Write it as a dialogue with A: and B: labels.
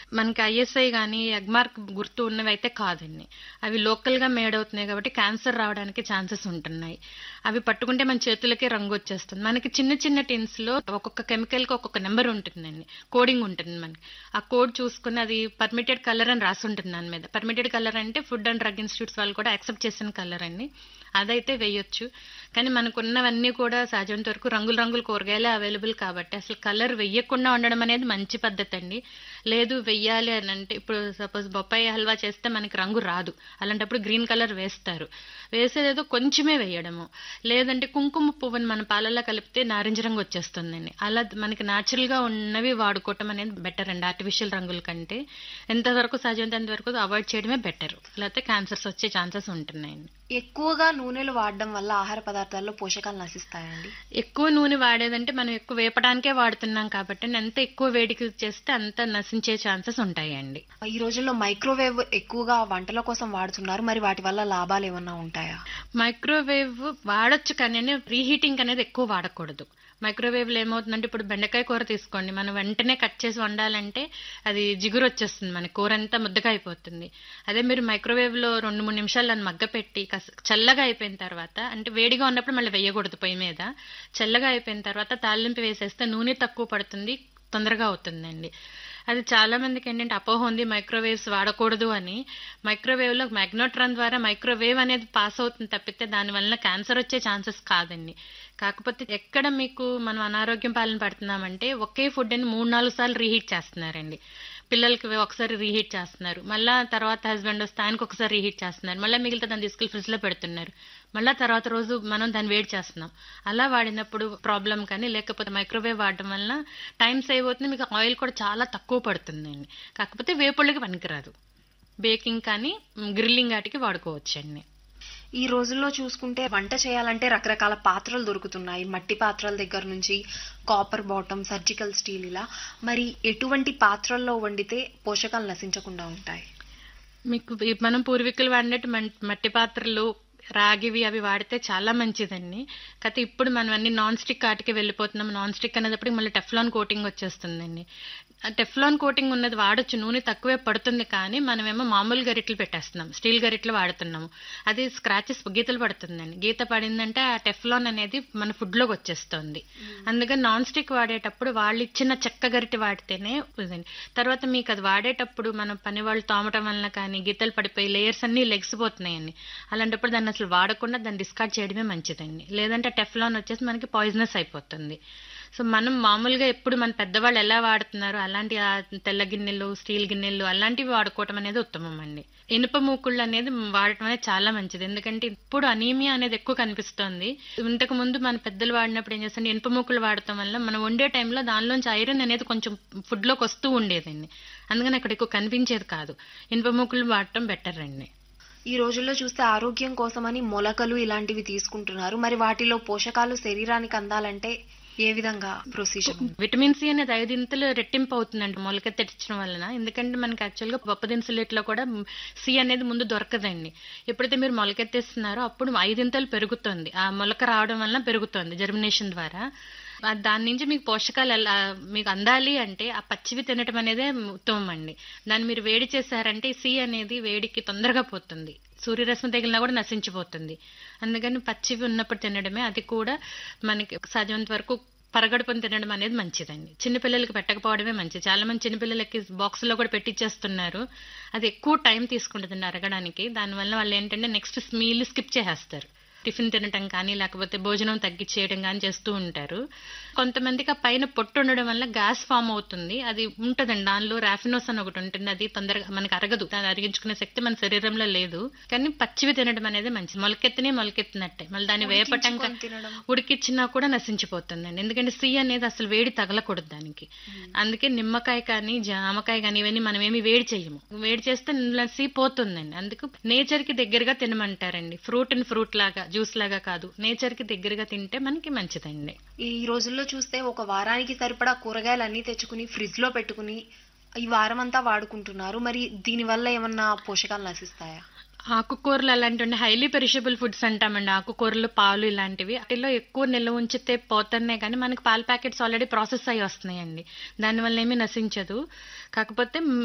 A: మనకి ఐఎస్ఐ కానీ ఎగ్మార్క్ గుర్తు ఉన్నవి అయితే కాదండి అవి లోకల్గా మేడ్ అవుతున్నాయి కాబట్టి క్యాన్సర్ రావడానికి ఛాన్సెస్ ఉంటున్నాయి అవి పట్టుకుంటే మన చేతులకే రంగు వచ్చేస్తుంది మనకి చిన్న చిన్న టిన్స్ లో ఒక్కొక్క కెమికల్ కి ఒక్కొక్క నెంబర్ ఉంటుందండి కోడింగ్ ఉంటుంది మనకి ఆ కోడ్ చూసుకుని అది పర్మిటెడ్ కలర్ అని రాసి ఉంటుంది దాని మీద పర్మిటెడ్ కలర్ అంటే ఫుడ్ అండ్ డ్రగ్ ఇన్స్టిట్యూట్స్ వాళ్ళు కూడా యాక్సెప్ట్ చేసిన కలర్ అండి అదైతే వేయొచ్చు కానీ మనకున్నవన్నీ కూడా సహజంత వరకు రంగుల రంగుల కూరగాయలే అవైలబుల్ కాబట్టి అసలు కలర్ వెయ్యకుండా ఉండడం అనేది మంచి పద్ధతి అండి లేదు వెయ్యాలి అని అంటే ఇప్పుడు సపోజ్ బొప్పాయి హల్వా చేస్తే మనకి రంగు రాదు అలాంటప్పుడు గ్రీన్ కలర్ వేస్తారు వేసేదేదో కొంచెమే వేయడము లేదంటే కుంకుమ పువ్వుని మన పాలల్లో కలిపితే నారింజ రంగు వచ్చేస్తుందండి అలా మనకి natural గా ఉన్నవి వాడుకోవటం అనేది బెటర్ అండి ఆర్టిఫిషియల్ రంగుల కంటే ఎంతవరకు సాధ్యమైనంత వరకు అవాయిడ్ చేయడమే బెటర్ లేకపోతే క్యాన్సర్స్ వచ్చే ఛాన్సెస్ ఉంటున్నాయండి
B: ఎక్కువగా నూనెలు వాడడం వల్ల ఆహార పదార్థాల్లో పోషకాలు నశిస్తాయండి
A: ఎక్కువ నూనె వాడేదంటే మనం ఎక్కువ వేపడానికే వాడుతున్నాం కాబట్టి ఎంత ఎక్కువ వేడికి చేస్తే అంత నశించే ఛాన్సెస్ ఉంటాయండి
B: ఈ రోజుల్లో మైక్రోవేవ్ ఎక్కువగా వంటల కోసం వాడుతున్నారు మరి వాటి వల్ల లాభాలు ఏమన్నా ఉంటాయా
A: మైక్రోవేవ్ వాడొచ్చు కానీ రీహీటింగ్ అనేది ఎక్కువ వాడకూడదు మైక్రోవేవ్ లో ఏమవుతుందంటే ఇప్పుడు బెండకాయ కూర తీసుకోండి మనం వెంటనే కట్ చేసి వండాలంటే అది జిగురు వచ్చేస్తుంది మన కూర అంతా ముద్దగా అయిపోతుంది అదే మీరు మైక్రోవేవ్ లో రెండు మూడు నిమిషాలు దాన్ని మగ్గ పెట్టి కాస్త చల్లగా అయిపోయిన తర్వాత అంటే వేడిగా ఉన్నప్పుడు మళ్ళీ వేయకూడదు పొయ్యి మీద చల్లగా అయిపోయిన తర్వాత తాలింపు వేసేస్తే నూనె తక్కువ పడుతుంది తొందరగా అవుతుందండి అది చాలా మందికి ఏంటంటే అపోహ ఉంది మైక్రోవేవ్స్ వాడకూడదు అని మైక్రోవేవ్ లో మ్యాగ్నోట్రాన్ ద్వారా మైక్రోవేవ్ అనేది పాస్ అవుతుంది తప్పితే దాని వలన క్యాన్సర్ వచ్చే ఛాన్సెస్ కాదండి కాకపోతే ఎక్కడ మీకు మనం అనారోగ్యం పాలన పడుతున్నామంటే ఒకే ఫుడ్ అని మూడు నాలుగు సార్లు రీహీట్ చేస్తున్నారండి పిల్లలకి ఒకసారి రీహీట్ చేస్తున్నారు మళ్ళా తర్వాత హస్బెండ్ వస్తే ఆయనకు ఒకసారి రీహీట్ చేస్తున్నారు మళ్ళీ మిగిలితే దాన్ని తీసుకెళ్ళి ఫ్రిడ్జ్ లో పెడుతున్నారు మళ్ళా తర్వాత రోజు మనం దాన్ని వేడి చేస్తున్నాం అలా వాడినప్పుడు ప్రాబ్లం కానీ లేకపోతే మైక్రోవేవ్ వాడడం వలన టైం సేవ్ అవుతుంది మీకు ఆయిల్ కూడా చాలా తక్కువ పడుతుందండి కాకపోతే వేపుళ్ళకి పనికిరాదు బేకింగ్ కానీ గ్రిల్లింగ్ వాటికి వాడుకోవచ్చండి
B: ఈ రోజుల్లో చూసుకుంటే వంట చేయాలంటే రకరకాల పాత్రలు దొరుకుతున్నాయి మట్టి పాత్రల దగ్గర నుంచి కాపర్ బాటమ్ సర్జికల్ స్టీల్ ఇలా మరి ఎటువంటి పాత్రల్లో వండితే పోషకాలు నశించకుండా ఉంటాయి
A: మీకు ఈ- మనం పూర్వీకులు వాడినట్టు మన్- మట్టి పాత్రలు రాగివి అవి వాడితే చాలా మంచిదండి కాకపోతే ఇప్పుడు మనం అన్ని నాన్ స్టిక్ వాటికి వెళ్ళిపోతున్నాం నాన్ స్టిక్ అనేటప్పుడు మళ్ళీ టెఫ్లాన్ కోటింగ్ వచ్చేస్తుందండి ఆ టెఫ్లాన్ కోటింగ్ ఉన్నది వాడొచ్చు నూనె తక్కువే పడుతుంది కానీ మనమేమో మామూలు గరిట్లు పెట్టేస్తున్నాం స్టీల్ గరిట్లు వాడుతున్నాము అది స్క్రాచెస్ గీతలు పడుతుందండి గీత పడిందంటే ఆ టెఫ్లాన్ అనేది మన ఫుడ్ లోకి వచ్చేస్తుంది అందుకని నాన్ స్టిక్ వాడేటప్పుడు వాళ్ళు ఇచ్చిన చెక్క గరిటె వాడితేనే ఇదండి తర్వాత మీకు అది వాడేటప్పుడు మనం పని వాళ్ళు తోమటం వలన కానీ గీతలు పడిపోయి లేయర్స్ అన్ని లెగిసిపోతున్నాయండి అలాంటప్పుడు దాన్ని అసలు వాడకుండా దాన్ని డిస్కార్డ్ చేయడమే మంచిదండి లేదంటే టెఫ్లాన్ వచ్చేసి మనకి పాయిజనస్ అయిపోతుంది సో మనం మామూలుగా ఎప్పుడు మన పెద్దవాళ్ళు ఎలా వాడుతున్నారో అలాంటి ఆ తెల్ల గిన్నెలు స్టీల్ గిన్నెలు అలాంటివి వాడుకోవటం అనేది ఉత్తమం అండి ఇనుప మూకుళ్ళు అనేది వాడటం అనేది చాలా మంచిది ఎందుకంటే ఇప్పుడు అనీమియా అనేది ఎక్కువ కనిపిస్తోంది ఇంతకు ముందు మన పెద్దలు వాడినప్పుడు ఏం చేస్తాంటే ఇనుప మూకులు వాడటం వల్ల మనం వండే టైంలో దానిలోంచి ఐరన్ అనేది కొంచెం ఫుడ్ లోకి వస్తూ ఉండేదండి అందుకని అక్కడ ఎక్కువ కనిపించేది కాదు ఇనుప మూకులు వాడటం బెటర్ అండి
B: ఈ రోజుల్లో చూస్తే ఆరోగ్యం కోసమని మొలకలు ఇలాంటివి తీసుకుంటున్నారు మరి వాటిలో పోషకాలు శరీరానికి అందాలంటే ఏ విధంగా ప్రొసీజర్
A: విటమిన్ సి అనేది ఐదింతలు రెట్టింపు అవుతుందండి మొలక తెచ్చడం వలన ఎందుకంటే మనకి యాక్చువల్గా పప్పు దినుసులిట్లో కూడా సి అనేది ముందు దొరకదండి ఎప్పుడైతే మీరు మొలకెత్తేస్తున్నారో అప్పుడు ఐదింతలు పెరుగుతుంది ఆ మొలక రావడం వలన పెరుగుతుంది జర్మినేషన్ ద్వారా ఆ దాని నుంచి మీకు పోషకాలు ఎలా మీకు అందాలి అంటే ఆ పచ్చివి తినటం అనేదే ఉత్తమం అండి దాన్ని మీరు వేడి చేశారంటే సి అనేది వేడికి తొందరగా పోతుంది సూర్యరశ్మి తగిలినా కూడా నశించిపోతుంది అందుకని పచ్చివి ఉన్నప్పుడు తినడమే అది కూడా మనకి సాధ్యమైనంత వరకు పరగడుపుని తినడం అనేది మంచిదండి చిన్నపిల్లలకి పెట్టకపోవడమే మంచిది చాలా మంది చిన్నపిల్లలకి బాక్స్ లో కూడా పెట్టిచ్చేస్తున్నారు అది ఎక్కువ టైం తీసుకుంటుందండి అరగడానికి దానివల్ల వాళ్ళు ఏంటంటే నెక్స్ట్ మీల్ స్కిప్ చేసేస్తారు టిఫిన్ తినటం కానీ లేకపోతే భోజనం తగ్గించేయడం కానీ చేస్తూ ఉంటారు కొంతమందికి ఆ పైన పొట్టు ఉండడం వల్ల గ్యాస్ ఫామ్ అవుతుంది అది ఉంటదండి దానిలో రాఫినోస్ అని ఒకటి ఉంటుంది అది తొందరగా మనకి అరగదు దాన్ని అరిగించుకునే శక్తి మన శరీరంలో లేదు కానీ పచ్చివి తినడం అనేది మంచిది మొలకెత్తిని మొలకెత్తినట్టే మళ్ళీ దాన్ని వేపటం కా-
B: తినడం
A: ఉడికిచ్చినా కూడా నశించిపోతుందండి ఎందుకంటే సి అనేది అసలు వేడి తగలకూడదు దానికి అందుకే నిమ్మకాయ కానీ జామకాయ కానీ ఇవన్నీ మనం ఏమి వేడి చేయము వేడి చేస్తే సి పోతుందండి అందుకు నేచర్ కి దగ్గరగా తినమంటారండి ఫ్రూట్ అండ్ ఫ్రూట్ లాగా జ్యూస్ లాగా కాదు నేచర్ కి దగ్గరగా తింటే మనకి మంచిదండి
B: ఈ రోజుల్లో చూస్తే ఒక వారానికి సరిపడా కూరగాయలు అన్ని తెచ్చుకుని ఫ్రిడ్జ్ లో పెట్టుకుని ఈ వారం అంతా వాడుకుంటున్నారు మరి దీని వల్ల ఏమన్నా పోషకాలు నశిస్తాయా
A: ఆకుకూరలు అలాంటివి హైలీ పెరిషబుల్ ఫుడ్స్ అంటామండి ఆకుకూరలు పాలు ఇలాంటివి వాటిలో ఎక్కువ నిల్వ ఉంచితే పోతున్నాయి కానీ మనకి పాల ప్యాకెట్స్ ఆల్రెడీ ప్రాసెస్ అయ్యి వస్తున్నాయండి దానివల్ల ఏమీ నశించదు కాకపోతే